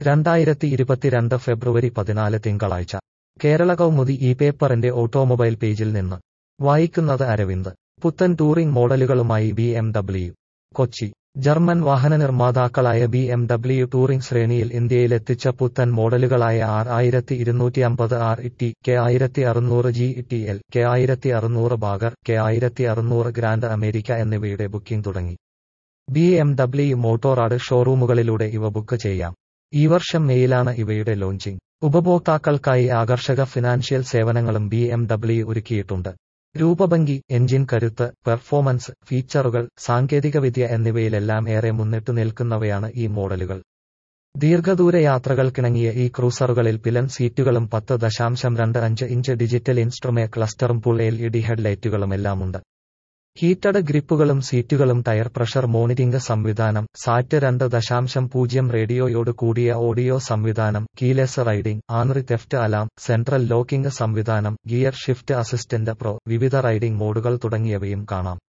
രണ്ടായിരത്തി ഇരുപത്തിരണ്ട് ഫെബ്രുവരി പതിനാല് തിങ്കളാഴ്ച കേരള കൗമുദി ഈ പേപ്പറിന്റെ ഓട്ടോമൊബൈൽ പേജിൽ നിന്ന് വായിക്കുന്നത് അരവിന്ദ് പുത്തൻ ടൂറിംഗ് മോഡലുകളുമായി B M W Kochi German വാഹന നിർമ്മാതാക്കളായ ബി എം ഡബ്ല്യു ടൂറിംഗ് ശ്രേണിയിൽ ഇന്ത്യയിലെത്തിച്ച പുത്തൻ മോഡലുകളായ ആർ ആയിരത്തി ഇരുന്നൂറ്റി അമ്പത് ആർ ടി കെ ആയിരത്തി അറുന്നൂറ് ജി ടി എൽ കെ ആയിരത്തി അറുന്നൂറ് ബാഗർ കെ ആയിരത്തി അറുന്നൂറ് ഗ്രാൻഡ് അമേരിക്ക എന്നിവയുടെ ബുക്കിംഗ് തുടങ്ങി ബി എം ഡബ്ല്യു മോട്ടോറാഡ് ഷോറൂമുകളിലൂടെ ഇവ ബുക്ക് ചെയ്യാം ഈ വർഷം മെയിലാണ് ഇവയുടെ ലോഞ്ചിംഗ് ഉപഭോക്താക്കൾക്കായി ആകർഷക ഫിനാൻഷ്യൽ സേവനങ്ങളും ബി എം ഡബ്ല്യു ഒരുക്കിയിട്ടുണ്ട് രൂപഭംഗി എഞ്ചിൻ കരുത്ത് പെർഫോമൻസ് ഫീച്ചറുകൾ സാങ്കേതികവിദ്യ എന്നിവയിലെല്ലാം ഏറെ മുന്നിട്ടു നിൽക്കുന്നവയാണ് ഈ മോഡലുകൾ ദീർഘദൂര യാത്രകൾക്കിണങ്ങിയ ഈ ക്രൂസറുകളിൽ പിലൻ സീറ്റുകളും പത്ത് ദശാംശം രണ്ട് അഞ്ച് ഇഞ്ച് ഡിജിറ്റൽ ഇൻസ്ട്രുമേ ക്ലസ്റ്ററും പുൾ എൽ ഇ ഡി ഹെഡ്ലൈറ്റുകളുമെല്ലാമുണ്ട് ഹീറ്റഡ് ഗ്രിപ്പുകളും സീറ്റുകളും ടയർ പ്രഷർ മോണിറ്ററിംഗ് സംവിധാനം സാറ്റ് രണ്ട് ദശാംശം പൂജ്യം റേഡിയോയോട് കൂടിയ ഓഡിയോ സംവിധാനം keyless riding anti theft alarm central locking സംവിധാനം ഗിയർ ഷിഫ്റ്റ് അസിസ്റ്റന്റ് പ്രോ വിവിധ റൈഡിംഗ് മോഡുകൾ തുടങ്ങിയവയും കാണാം